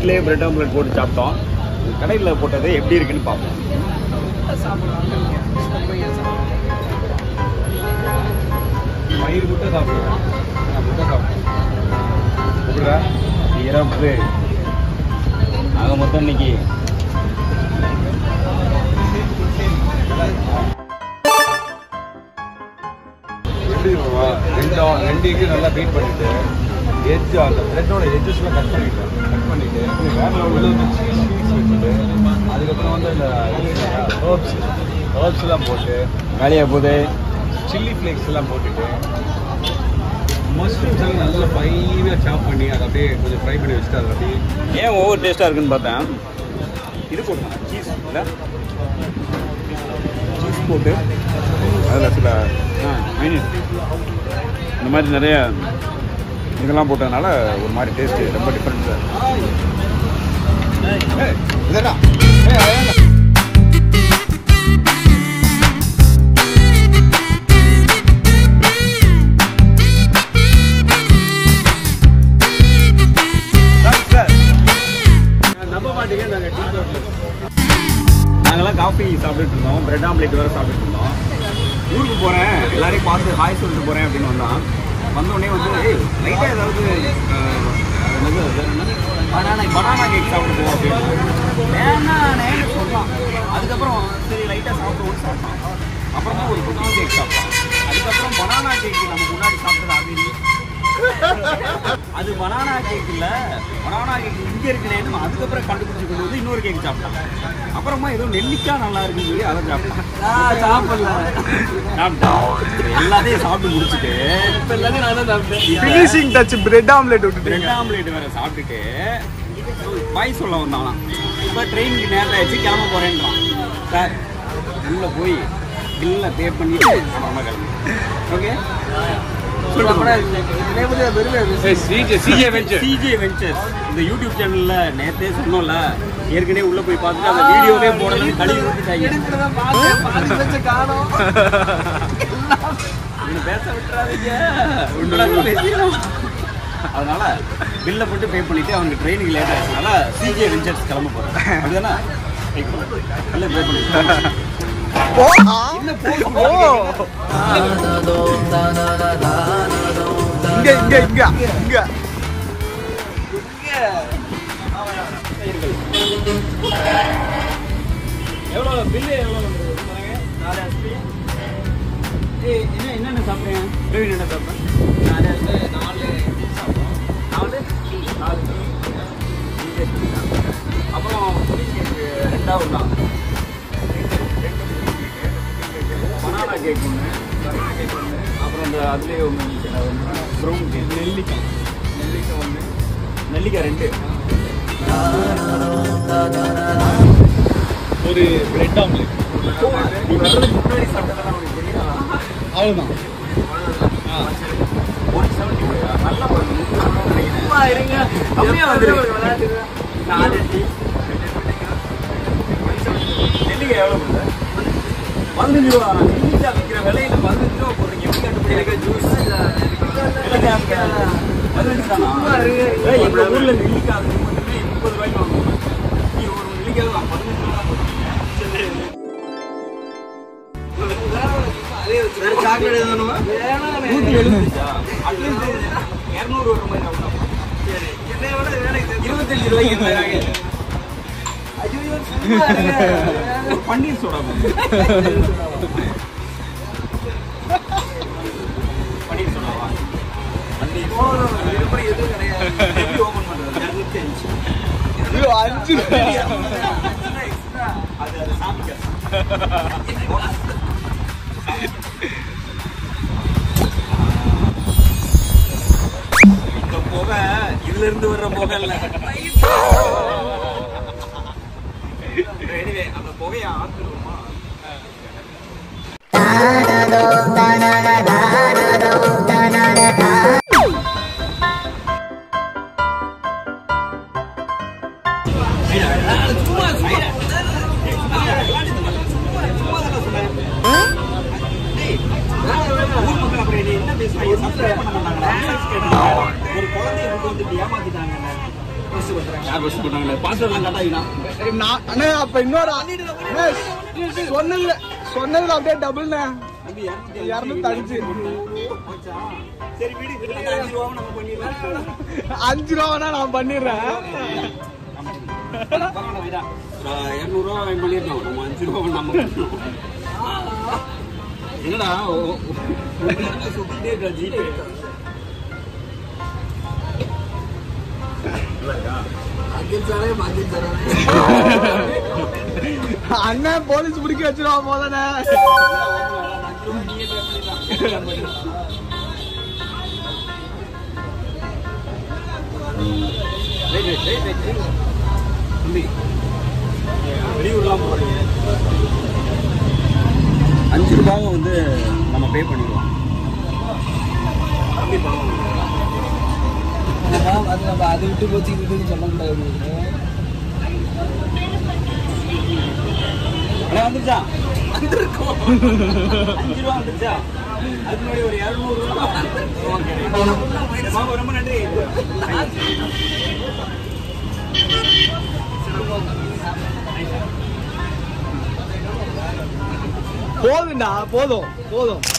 வீட்டிலேயே bread omelette போட்டு சாப்பிட்டோம் கடையில் போட்டது எப்படி இருக்குன்னு பார்ப்போம் பயிர் முட்டை சாப்பிடுவேன் நான் முட்டை சாப்பிடுவேன் எப்படிடா சிறப்பு ஆக மொத்தம் இன்னைக்கு எப்படி இருக்குமா? ரெண்டு ரெண்டு எக்கு நல்லா பீட் பண்ணிட்டு எட்ஜ் அந்த ப்ரெட்டோட எட்ஜஸ்லாம் கட் பண்ணிட்டேன் கட் பண்ணிட்டு வேற லெவலில் வந்து சீஸ் சீஸ் வச்சுட்டு அதுக்கப்புறம் வந்து அந்த ஹர்ப்ஸ் ஹர்ப்ஸ் எல்லாம் போட்டு வேலையாக போகுது சில்லி ஃப்ளேக்ஸ் எல்லாம் போட்டுட்டு மஷ்ரூம்ஸ் எல்லாம் நல்லா ஃபைனாக சாப் பண்ணி அதை அப்படியே கொஞ்சம் ஃப்ரை பண்ணி வச்சுட்டு அதை அப்படியே ஏன் ஓவர் டேஸ்ட்டாக இருக்குன்னு பார்த்தேன் இது போட்டேன் சீஸ் இல்லை சீஸ் போட்டு அதில் சில ஆ மைனஸ் இந்த மாதிரி நிறைய இதெல்லாம் போட்டதுனால ஒரு மாதிரி டேஸ்ட்டு ரொம்ப டிஃப்ரெண்ட்டாக இதடா ஏய் அதான் நம்ப மாட்டீங்க நாங்கள் டீ நாங்களாம் காஃபி சாப்பிட்டுட்டு இருந்தோம் பிரெட் ஆம்லேட் வேறு சாப்பிட்டுட்டு இருந்தோம் ஊருக்கு போகிறேன் எல்லாரையும் பார்த்து ஹாய் சொல்லிட்டு போகிறேன் அப்படின்னு வந்தான் வந்தோடனே வந்து ஏய் லைட்டாக ஏதாவது அஹ், என்னது அது என்ன? பனானா பனானா கேக் சாப்பிட்டு போவோம் அப்படின்னு வேணா நேரு சொல்லலாம் அதுக்கப்புறம் சரி லைட்டாக சாப்பிட்டு சாப்பிட்டான் அப்புறமா ஒரு குக்கி கேக் சாப்பிட்டான் அதுக்கப்புறம் பனானா கேக் நம்ம முன்னாடி சாப்பிட்டது அது இல்லை. அது பனானா கேக் இல்ல பனானா கேக் இங்க இருக்குனேன்னு அதுக்கப்புறம் கண்டுபிடிச்சு கொண்டு வந்து இன்னொரு கேக் சாப்பிட்டான் அப்புறமா ஏதோ நெல்லிக்காய் நல்லா இருக்குன்னு சொல்லி அதை சாப்பிட்டான் சாப்பிடல சாப்பிட்டான் எல்லாத்தையும் சாப்பிட்டு முடிச்சுட்டு இப்ப எல்லாத்தையும் நான் தான் சாப்பிட்டேன் ஃபினிஷிங் டச் பிரெட் ஆம்லெட் விட்டுட்டீங்க பிரெட் ஆம்லேட் வேற சாப்பிட்டுட்டு பாய் சொல்ல வந்தாங்களாம் இப்போ ட்ரெயினுக்கு நேரம் ஆயிடுச்சு கிளம்ப போறேன்றான் சார் உள்ள போய் பில்ல பே பண்ணிட்டு அப்புறமா கிளம்பி okay CJ Venture CJ Ventures இந்த யூடியூப் சேனல்ல நேத்தே சொன்னோம்ல ஏற்கனவே உள்ள போய் பார்த்துட்டு அந்த வீடியோவே போடலன்னு கழுவி விட்டுட்டாங்க இவனை பேச விட்டுறாதீங்க உண்மையில பேசிடலாம். அதனால பில்லை போட்டு பே பண்ணிட்டு அவங்க ட்ரெயினுக்கு லேட் ஆயிடுச்சுனால சிஜே வெஞ்சர்ஸ் கிளம்ப போறேன் அப்படிதானே இல்லை பே பண்ணி என்ன போய் இங்க இங்க இங்க இங்க எவ்வளோ பில்லு எவ்வளோ நாலு ஐஸ்கிரீம் ஏய் என்ன என்னென்ன சாப்பிட்றேன் பிரவீன் என்ன சாப்பிட்றேன் நாலு நாலு நாலு நாலு அப்புறம் ரெண்டாவது தான் பனானா கேக் ஒன்று அப்புறம் இந்த அதுலேயே ஒன்று ப்ரௌன் கேக் நெல்லிக்காய் நெல்லிக்காய் ஒன்று நெல்லிக்காய் ரெண்டு ஒரு பிரெட் ஆம்லெட் நீ வர்றதுக்கு முன்னாடி சாப்பிட்டதெல்லாம் உனக்கு தெரியுதா அவ்வளோதான் ஒன் செவன்டி நல்லா சும்மா இருங்க கம்மியா வந்துருக்கு நாலு டீ நெல்லிக்காய் எவ்வளோ கொடுத்த பதினஞ்சு ரூபா நெல்லிக்காய் விற்கிற விலையில பதினஞ்சு ரூபா போடுறீங்க எப்படி கட்டுப்படி ஜூஸ் நெல்லிக்காய் பதினஞ்சு தானா ஏய், எங்க ஊர்ல நெல்லிக்காய் அது மட்டுமே முப்பது ரூபாய்க்கு வாங்குவோம் நீ ஒரு நெல்லிக்காய் நான் பதினஞ்சு ரூபா நூத்தி எழுபத்தஞ்சா அட்லீஸ்ட் இரநூறு வர மாதிரி ஆகும். இருபத்தஞ்சு ரூபாய்க்கு தராங்க. ஒரு பன்னீர் சோடா போடு. பன்னீர் சோடாவா? பன்னீர் சோடா. எப்படி எதுவும் கிடையாது. எப்படி open பண்றது? இருநூத்தி அஞ்சு. ஐயோ, அஞ்சு Extra. அது அது சாப்பிட்டு இந்த புகை இதுல இருந்து வர்ற புகை இல்ல Anyway, அந்த புகையை ஆத்துருவோமா ஊர் மக்கள் அப்புறம் என்னை என்ன பேசுறாங்க? subscribe பண்ண மாட்டாங்களா? Likes கேட்டாங்க. ஒரு குழந்தைய கொண்டு வந்து இப்படி ஏமாத்திட்டாங்கல்ல. பஸ் போட்டாங்களே பாஸ்வேர்ட்லாம் கட்டாயினா நான் அண்ணே அப்ப இன்னொரு அண்ணே, சொன்னதுல சொன்னதுல அப்படியே டபுள்ண்ணே இரநூத்தி அஞ்சு சரி வீடு அஞ்சு ரூபா நம்ம பண்ணிடலாம் அஞ்சு ரூபா வேணா நான் பண்ணிடுறேன் பரவாயில்ல விடா இரநூறுவா பண்ணிடலாம் நம்ம அஞ்சு ரூபா நம்ம பண்ணணும். என்னடா ஓ- ஓ- சுத்திட்டே இருக்கா ஜிபே அண்ணன் போலீஸ் பிடிக்க வச்சிருவா போதனே தம்பி வெளியூர்லாம் போறீங்க அஞ்சு ரூபாவும் வந்து நம்ம பே பண்ணிடுவோம் தம்பி பாவம் அது நம்ம அதை விட்டு போச்சு இதுன்னு சொல்லக்கூடாது அண்ணா வந்துருச்சா வந்திருக்கோம் அஞ்சு ரூபா வந்துருச்சா அதுக்கு முன்னாடி ஒரு இரநூறு ரூபா ஓகே மாமா ரொம்ப நன்றி போதும்டா போதும் போதும்